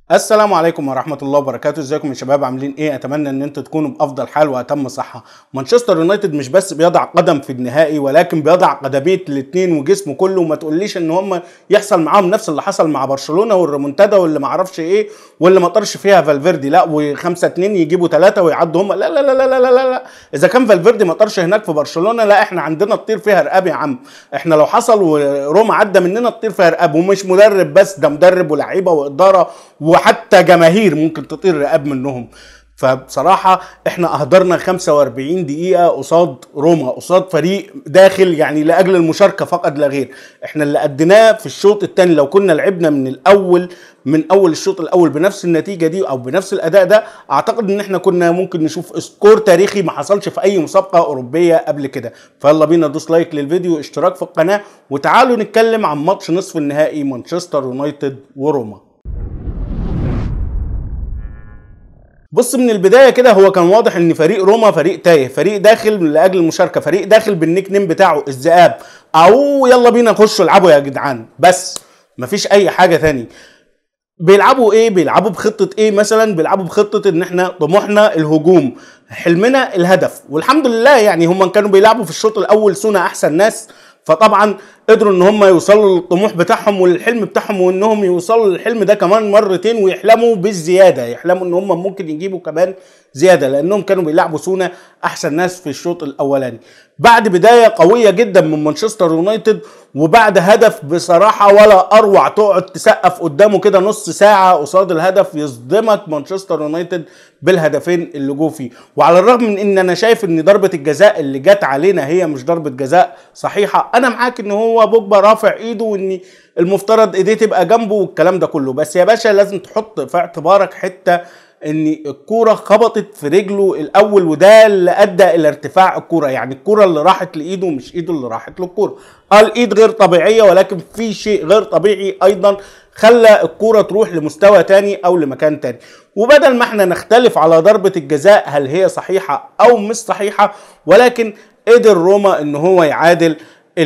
السلام عليكم ورحمة الله وبركاته ازيكم يا شباب عاملين ايه اتمنى ان انتوا تكونوا بافضل حال واتم صحة مانشستر يونايتد مش بس بيضع قدم في النهائي ولكن بيضع قدمية الاتنين وجسمه كله وما تقوليش ان هم يحصل معاهم نفس اللي حصل مع برشلونة والريمونتادا واللي ما اعرفش ايه واللي ما طرش فيها فالفيردي لا وخمسة اتنين يجيبوا ثلاثة ويعدوا هم لا لا لا لا لا لا لا, لا. اذا كان فالفيردي ما طرش هناك في برشلونة لا احنا عندنا تطير فيها رقاب يا عم احنا لو حصل وروما عدى مننا تطير فيها رقاب ومش مدرب بس ده مدرب ولاعيبة وادارة وحتى جماهير ممكن تطير رقاب منهم فبصراحة احنا اهدرنا 45 دقيقة قصاد روما قصاد فريق داخل يعني لاجل المشاركة فقط لا غير احنا اللي اديناه في الشوط الثاني لو كنا لعبنا من الاول من اول الشوط الاول بنفس النتيجة دي او بنفس الاداء ده اعتقد ان احنا كنا ممكن نشوف سكور تاريخي ما حصلش في اي مسابقة اوروبية قبل كده فيلا بينا دوس لايك للفيديو اشتراك في القناة وتعالوا نتكلم عن ماتش نصف النهائي مانشستر يونايتد وروما بص من البدايه كده هو كان واضح ان فريق روما فريق تايه فريق داخل لاجل المشاركه فريق داخل بالنيك نيم بتاعه الذئاب او يلا بينا نخشوا العبوا يا جدعان بس مفيش اي حاجه تاني بيلعبوا ايه بيلعبوا بخطه ايه مثلا بيلعبوا بخطه ان احنا طموحنا الهجوم حلمنا الهدف والحمد لله يعني هم كانوا بيلعبوا في الشوط الاول سونا احسن ناس فطبعا قدروا ان هم يوصلوا للطموح بتاعهم والحلم بتاعهم وانهم يوصلوا للحلم ده كمان مرتين ويحلموا بالزياده يحلموا ان هم ممكن يجيبوا كمان زياده لانهم كانوا بيلعبوا سونا احسن ناس في الشوط الاولاني بعد بدايه قويه جدا من مانشستر يونايتد وبعد هدف بصراحه ولا اروع تقعد تسقف قدامه كده نص ساعه قصاد الهدف يصدمك مانشستر يونايتد بالهدفين اللي جو فيه وعلى الرغم من ان انا شايف ان ضربه الجزاء اللي جت علينا هي مش ضربه جزاء صحيحه انا معاك ان هو بوجبا رافع ايده وان المفترض ايديه تبقى جنبه والكلام ده كله بس يا باشا لازم تحط في اعتبارك حته ان الكوره خبطت في رجله الاول وده اللي ادى الى ارتفاع الكوره يعني الكوره اللي راحت لايده مش ايده اللي راحت للكوره اه الايد غير طبيعيه ولكن في شيء غير طبيعي ايضا خلى الكوره تروح لمستوى تاني او لمكان تاني وبدل ما احنا نختلف على ضربه الجزاء هل هي صحيحه او مش صحيحه ولكن قدر روما ان هو يعادل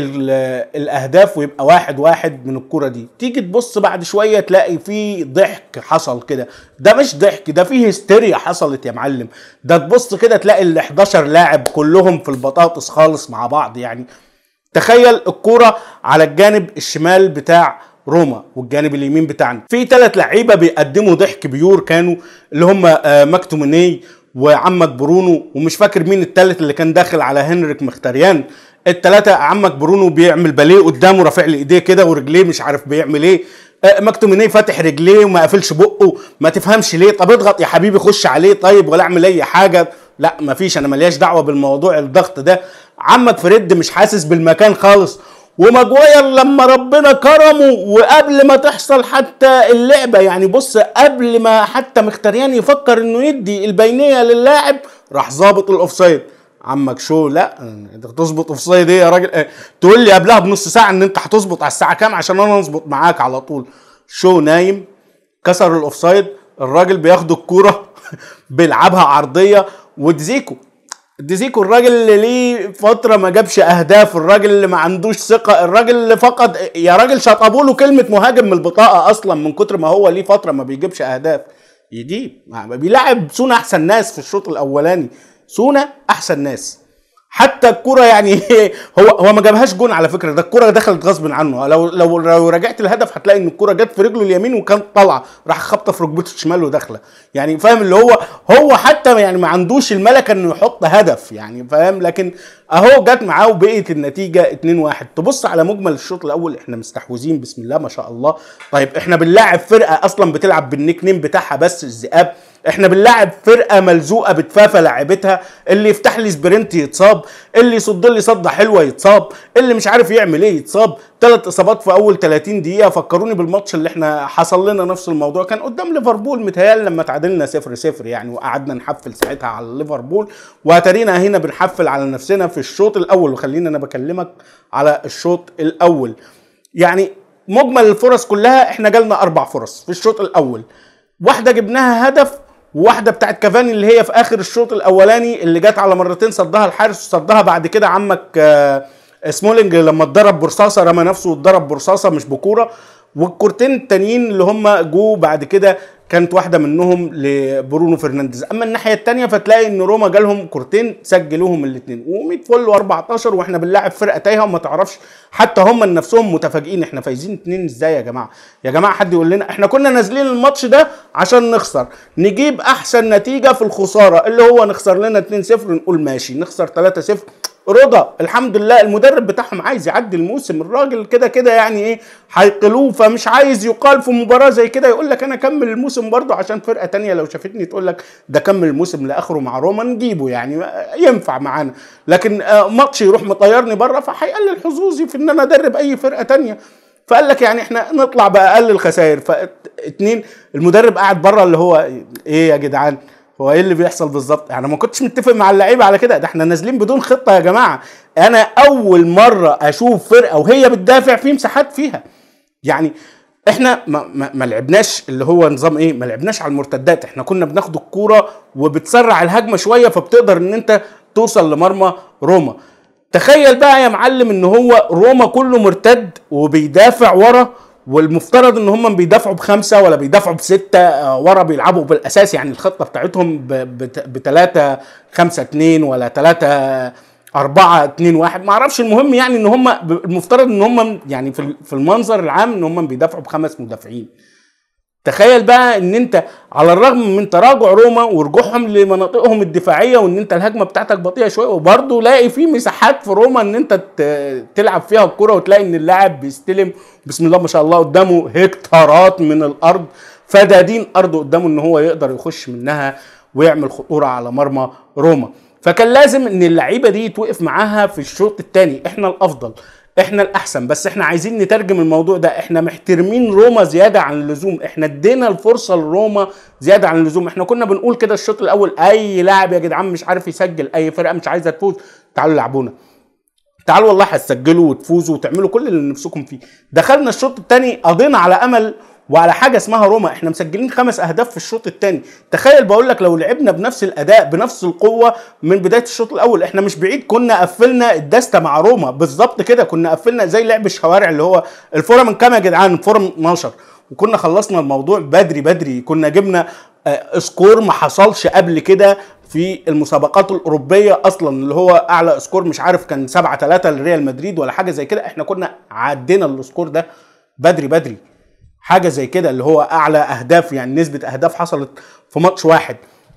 الاهداف ويبقى واحد واحد من الكرة دي تيجي تبص بعد شوية تلاقي في ضحك حصل كده ده مش ضحك ده فيه هستيريا حصلت يا معلم ده تبص كده تلاقي ال 11 لاعب كلهم في البطاطس خالص مع بعض يعني تخيل الكرة على الجانب الشمال بتاع روما والجانب اليمين بتاعنا في ثلاث لعيبه بيقدموا ضحك بيور كانوا اللي هم ماكتوميني وعمك برونو ومش فاكر مين الثالث اللي كان داخل على هنريك مختاريان التلاتة عمك برونو بيعمل باليه قدامه رافع لي ايديه كده ورجليه مش عارف بيعمل ايه مكتوميني فاتح رجليه وما قافلش بقه ما تفهمش ليه طب اضغط يا حبيبي خش عليه طيب ولا اعمل اي حاجه لا مفيش انا ملياش دعوه بالموضوع الضغط ده عمك فريد مش حاسس بالمكان خالص وماجواير لما ربنا كرمه وقبل ما تحصل حتى اللعبه يعني بص قبل ما حتى مختاريان يفكر انه يدي البينيه للاعب راح ظابط الاوفسايد عمك شو لا انت تظبط اوف سايد ايه يا راجل اه تقول لي قبلها بنص ساعه ان انت هتظبط على الساعه كام عشان انا اظبط معاك على طول شو نايم كسر الاوف سايد الراجل بياخد الكوره بيلعبها عرضيه ودزيكو ديزيكو الراجل اللي ليه فتره ما جابش اهداف الراجل اللي ما عندوش ثقه الراجل اللي فقد يا راجل شطبوا له كلمه مهاجم من البطاقه اصلا من كتر ما هو ليه فتره ما بيجيبش اهداف يجيب بيلعب سونا احسن ناس في الشوط الاولاني سونا احسن ناس حتى الكرة يعني هو هو ما جابهاش جون على فكره ده الكرة دخلت غصب عنه لو لو لو رجعت الهدف هتلاقي ان الكرة جت في رجله اليمين وكانت طالعه راح خبطه في ركبته الشمال وداخله يعني فاهم اللي هو هو حتى يعني ما عندوش الملكه انه يحط هدف يعني فاهم لكن اهو جت معاه وبقيت النتيجه 2-1 تبص على مجمل الشوط الاول احنا مستحوذين بسم الله ما شاء الله طيب احنا بنلاعب فرقه اصلا بتلعب بالنيك نيم بتاعها بس الذئاب احنا بنلاعب فرقه ملزوقه بتفافى لاعبتها اللي يفتح لي سبرنت يتصاب اللي يصد لي صده حلوه يتصاب اللي مش عارف يعمل ايه يتصاب ثلاث اصابات في اول 30 دقيقه فكروني بالماتش اللي احنا حصل لنا نفس الموضوع كان قدام ليفربول متهيألي لما تعادلنا 0 0 يعني وقعدنا نحفل ساعتها على ليفربول واتارينا هنا بنحفل على نفسنا في الشوط الاول وخلينا انا بكلمك على الشوط الاول يعني مجمل الفرص كلها احنا جالنا اربع فرص في الشوط الاول واحده جبناها هدف وواحده بتاعت كافاني اللي هي في اخر الشوط الاولاني اللي جت على مرتين صدها الحارس وصدها بعد كده عمك آه، سمولينج لما اتضرب برصاصه رمى نفسه واتضرب برصاصه مش بكوره والكورتين التانيين اللي هم جو بعد كده كانت واحده منهم لبرونو فرنانديز اما الناحيه الثانيه فتلاقي ان روما جالهم كورتين سجلوهم الاثنين و100 فل و14 واحنا بنلاعب فرقه تايهه وما تعرفش حتى هم من نفسهم متفاجئين احنا فايزين اتنين ازاي يا جماعه يا جماعه حد يقول لنا احنا كنا نازلين الماتش ده عشان نخسر نجيب احسن نتيجه في الخساره اللي هو نخسر لنا 2-0 نقول ماشي نخسر 3-0 رضا الحمد لله المدرب بتاعهم عايز يعدي الموسم الراجل كده كده يعني ايه هيقلوه فمش عايز يقال في مباراه زي كده يقول لك انا كمل الموسم برضه عشان فرقه تانية لو شافتني تقول لك ده كمل الموسم لاخره مع روما نجيبه يعني ينفع معانا لكن آه، ماتش يروح مطيرني بره فهيقلل حظوظي في ان انا ادرب اي فرقه تانية فقال لك يعني احنا نطلع باقل الخسائر فاتنين المدرب قاعد بره اللي هو ايه يا جدعان هو ايه اللي بيحصل بالظبط انا ما كنتش متفق مع اللعيبه على كده ده احنا نازلين بدون خطه يا جماعه انا اول مره اشوف فرقه وهي بتدافع في مساحات فيها يعني احنا ما, ما, ما لعبناش اللي هو نظام ايه ما لعبناش على المرتدات احنا كنا بناخد الكوره وبتسرع الهجمه شويه فبتقدر ان انت توصل لمرمى روما تخيل بقى يا معلم ان هو روما كله مرتد وبيدافع ورا والمفترض ان هم بيدافعوا بخمسه ولا بيدافعوا بسته آه، ورا بيلعبوا بالاساس يعني الخطه بتاعتهم بثلاثه خمسه اتنين ولا ثلاثه أربعة اتنين واحد ما اعرفش المهم يعني ان هم المفترض ان هم يعني في في المنظر العام ان هم بيدافعوا بخمس مدافعين تخيل بقى ان انت على الرغم من تراجع روما ورجوعهم لمناطقهم الدفاعيه وان انت الهجمه بتاعتك بطيئه شويه وبرضه لاقي في مساحات في روما ان انت تلعب فيها الكره وتلاقي ان اللاعب بيستلم بسم الله ما شاء الله قدامه هكتارات من الارض فدادين ارض قدامه ان هو يقدر يخش منها ويعمل خطوره على مرمى روما فكان لازم ان اللعيبه دي يتوقف معاها في الشوط الثاني احنا الافضل احنا الاحسن بس احنا عايزين نترجم الموضوع ده احنا محترمين روما زياده عن اللزوم احنا ادينا الفرصه لروما زياده عن اللزوم احنا كنا بنقول كده الشوط الاول اي لاعب يا جدعان مش عارف يسجل اي فرقه مش عايزه تفوز تعالوا لعبونا تعالوا والله هتسجلوا وتفوزوا وتعملوا كل اللي نفسكم فيه دخلنا الشوط الثاني قضينا على امل وعلى حاجه اسمها روما احنا مسجلين خمس اهداف في الشوط الثاني تخيل بقول لك لو لعبنا بنفس الاداء بنفس القوه من بدايه الشوط الاول احنا مش بعيد كنا قفلنا الدسته مع روما بالظبط كده كنا قفلنا زي لعب الشوارع اللي هو الفوره من كام يا جدعان الفوره من 12 وكنا خلصنا الموضوع بدري بدري كنا جبنا آه، سكور ما حصلش قبل كده في المسابقات الاوروبيه اصلا اللي هو اعلى سكور مش عارف كان 7 3 لريال مدريد ولا حاجه زي كده احنا كنا عدينا السكور ده بدري بدري حاجه زي كده اللي هو اعلى اهداف يعني نسبه اهداف حصلت في ماتش واحد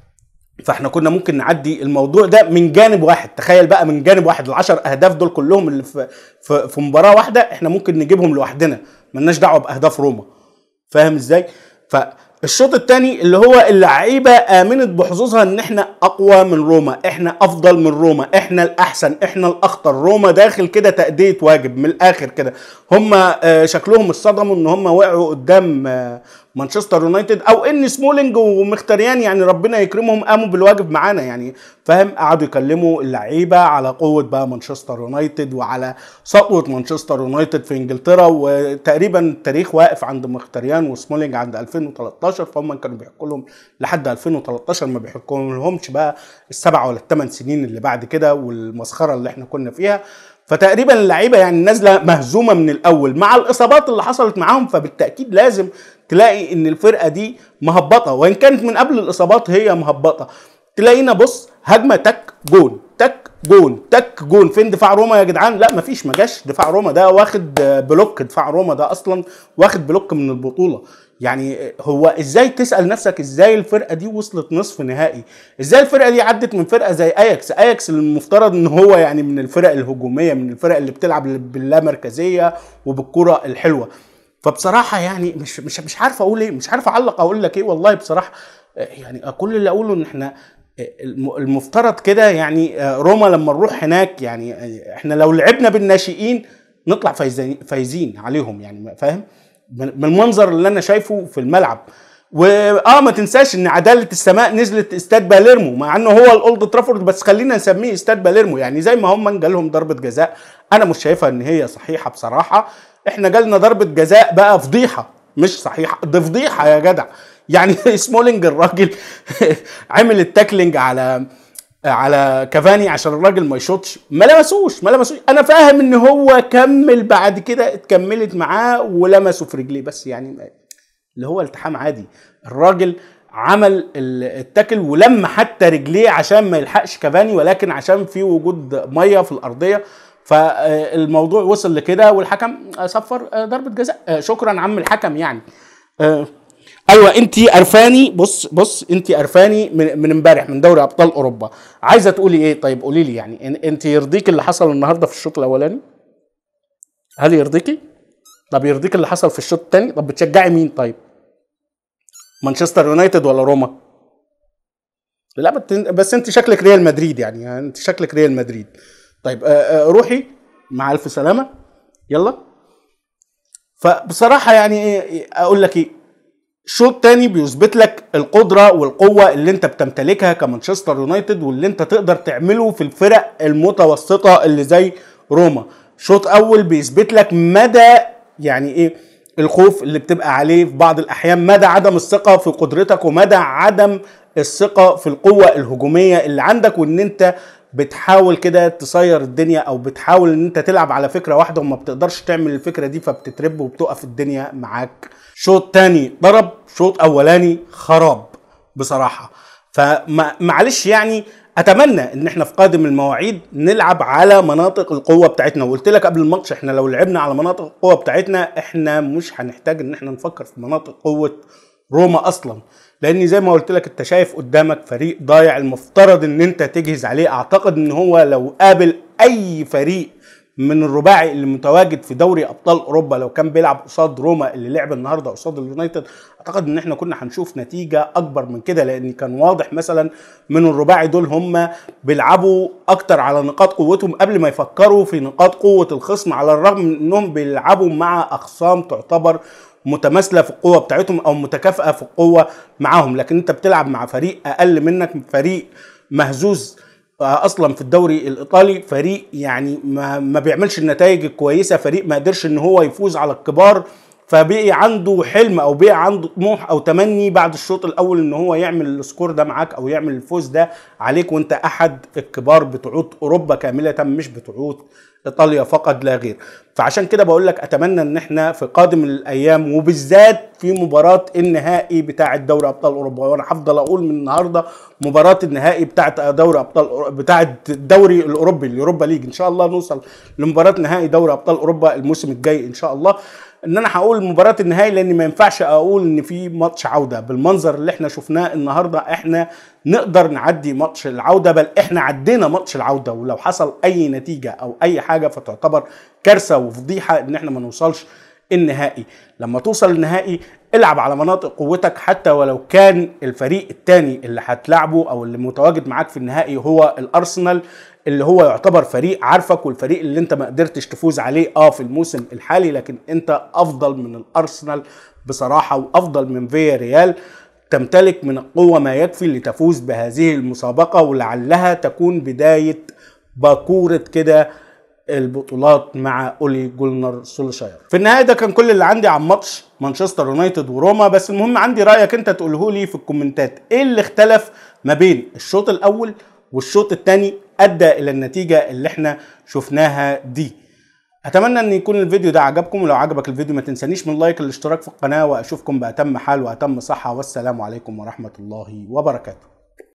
فاحنا كنا ممكن نعدي الموضوع ده من جانب واحد تخيل بقى من جانب واحد العشر اهداف دول كلهم اللي في في, في مباراه واحده احنا ممكن نجيبهم لوحدنا ملناش دعوه باهداف روما فاهم ازاي ف الشوط الثاني اللي هو اللعيبه امنت بحظوظها ان احنا اقوى من روما احنا افضل من روما احنا الاحسن احنا الاخطر روما داخل كده تاديه واجب من الاخر كده هم آه، شكلهم اتصدموا ان هم وقعوا قدام آه، مانشستر يونايتد او ان سمولينج ومختاريان يعني ربنا يكرمهم قاموا بالواجب معانا يعني فاهم قعدوا يكلموا اللعيبه على قوه بقى مانشستر يونايتد وعلى سطوه مانشستر يونايتد في انجلترا وتقريبا التاريخ واقف عند مختاريان وسمولينج عند 2013 فهم كانوا بيحكوا لهم لحد 2013 ما بيحكوا لهمش بقى السبع ولا الثمان سنين اللي بعد كده والمسخره اللي احنا كنا فيها فتقريبا اللعيبه يعني نازله مهزومه من الاول مع الاصابات اللي حصلت معاهم فبالتاكيد لازم تلاقي ان الفرقه دي مهبطه وان كانت من قبل الاصابات هي مهبطه تلاقينا بص هجمه تك جون تك جون تك جون فين دفاع روما يا جدعان لا مفيش ما جاش دفاع روما ده واخد بلوك دفاع روما ده اصلا واخد بلوك من البطوله يعني هو ازاي تسال نفسك ازاي الفرقه دي وصلت نصف نهائي ازاي الفرقه دي عدت من فرقه زي اياكس اياكس المفترض ان هو يعني من الفرق الهجوميه من الفرق اللي بتلعب باللامركزيه وبالكره الحلوه فبصراحه يعني مش مش مش عارف اقول ايه مش عارف اعلق اقول لك ايه والله بصراحه يعني كل اللي اقوله ان احنا المفترض كده يعني روما لما نروح هناك يعني احنا لو لعبنا بالناشئين نطلع فايزين فايزين عليهم يعني فاهم من المنظر اللي انا شايفه في الملعب واه ما تنساش ان عداله السماء نزلت استاد باليرمو مع انه هو الاولد ترافورد بس خلينا نسميه استاد باليرمو يعني زي ما هم جالهم ضربه جزاء انا مش شايفها ان هي صحيحه بصراحه احنا جالنا ضربه جزاء بقى فضيحه مش صحيحه دي فضيحه يا جدع يعني سمولينج الراجل عمل التاكلينج على على كافاني عشان الراجل ما يشوطش ما لمسوش ما لمسوش انا فاهم ان هو كمل بعد كده اتكملت معاه ولمسه في رجليه بس يعني اللي هو التحام عادي الراجل عمل ال- التاكل ولم حتى رجليه عشان ما يلحقش كافاني ولكن عشان في وجود ميه في الارضيه فالموضوع وصل لكده والحكم صفر ضربه جزاء شكرا عم الحكم يعني آه، ايوه انت قرفاني بص بص انت قرفاني من من امبارح من دوري ابطال اوروبا عايزه تقولي ايه طيب قولي لي يعني إن- انت يرضيك اللي حصل النهارده في الشوط الاولاني هل يرضيكي طب يرضيك اللي حصل في الشوط الثاني طب بتشجعي مين طيب مانشستر يونايتد ولا روما لا بت- بس انت شكلك ريال مدريد يعني, يعني انت شكلك ريال مدريد طيب آه، آه، روحي مع الف سلامه يلا فبصراحه يعني ايه اقول لك ايه شوط تاني بيثبت لك القدرة والقوة اللي انت بتمتلكها كمانشستر يونايتد واللي انت تقدر تعمله في الفرق المتوسطة اللي زي روما شوط اول بيثبت لك مدى يعني ايه الخوف اللي بتبقى عليه في بعض الاحيان مدى عدم الثقة في قدرتك ومدى عدم الثقة في القوة الهجومية اللي عندك وان انت بتحاول كده تصير الدنيا او بتحاول ان انت تلعب على فكره واحده وما بتقدرش تعمل الفكره دي فبتترب وبتقف الدنيا معاك شوط تاني ضرب شوط اولاني خراب بصراحه فمعلش يعني اتمنى ان احنا في قادم المواعيد نلعب على مناطق القوه بتاعتنا وقلت لك قبل الماتش احنا لو لعبنا على مناطق القوه بتاعتنا احنا مش هنحتاج ان احنا نفكر في مناطق قوه روما اصلا لان زي ما قلت لك انت شايف قدامك فريق ضايع المفترض ان انت تجهز عليه اعتقد ان هو لو قابل اي فريق من الرباعي اللي متواجد في دوري ابطال اوروبا لو كان بيلعب قصاد روما اللي لعب النهارده قصاد اليونايتد اعتقد ان احنا كنا هنشوف نتيجه اكبر من كده لان كان واضح مثلا من الرباعي دول هم بيلعبوا اكتر على نقاط قوتهم قبل ما يفكروا في نقاط قوه الخصم على الرغم من انهم بيلعبوا مع اخصام تعتبر متماثله في القوه بتاعتهم او متكافئه في القوه معاهم لكن انت بتلعب مع فريق اقل منك فريق مهزوز اصلا في الدوري الايطالي فريق يعني ما, ما بيعملش النتائج الكويسه فريق ما قدرش ان هو يفوز على الكبار فبقي عنده حلم او بقي عنده طموح او تمني بعد الشوط الاول ان هو يعمل السكور ده معاك او يعمل الفوز ده عليك وانت احد الكبار بتعود اوروبا كامله مش بتعود ايطاليا فقط لا غير فعشان كده بقول لك اتمنى ان احنا في قادم الايام وبالذات في مباراه النهائي بتاعه دوري ابطال اوروبا وانا هفضل اقول من النهارده مباراه النهائي بتاعه دوري ابطال بتاعه الدوري الاوروبي اليوروبا ليج ان شاء الله نوصل لمباراه نهائي دوري ابطال اوروبا الموسم الجاي ان شاء الله ان انا هقول مباراه النهائي لان ما ينفعش اقول ان في ماتش عوده بالمنظر اللي احنا شفناه النهارده احنا نقدر نعدي ماتش العوده بل احنا عدينا ماتش العوده ولو حصل اي نتيجه او اي حاجه فتعتبر كارثه وفضيحه ان احنا ما نوصلش النهائي لما توصل النهائي العب على مناطق قوتك حتى ولو كان الفريق الثاني اللي هتلعبه او اللي متواجد معاك في النهائي هو الارسنال اللي هو يعتبر فريق عارفك والفريق اللي انت ما قدرتش تفوز عليه اه في الموسم الحالي لكن انت افضل من الارسنال بصراحه وافضل من فيا ريال تمتلك من القوه ما يكفي لتفوز بهذه المسابقه ولعلها تكون بدايه باكوره كده البطولات مع اولي جولنر سولشاير في النهايه ده كان كل اللي عندي عن ماتش مانشستر يونايتد وروما بس المهم عندي رايك انت تقوله لي في الكومنتات ايه اللي اختلف ما بين الشوط الاول والشوط الثاني ادى الى النتيجه اللي احنا شفناها دي اتمنى ان يكون الفيديو ده عجبكم ولو عجبك الفيديو ما تنسانيش من لايك الاشتراك في القناه واشوفكم باتم حال واتم صحه والسلام عليكم ورحمه الله وبركاته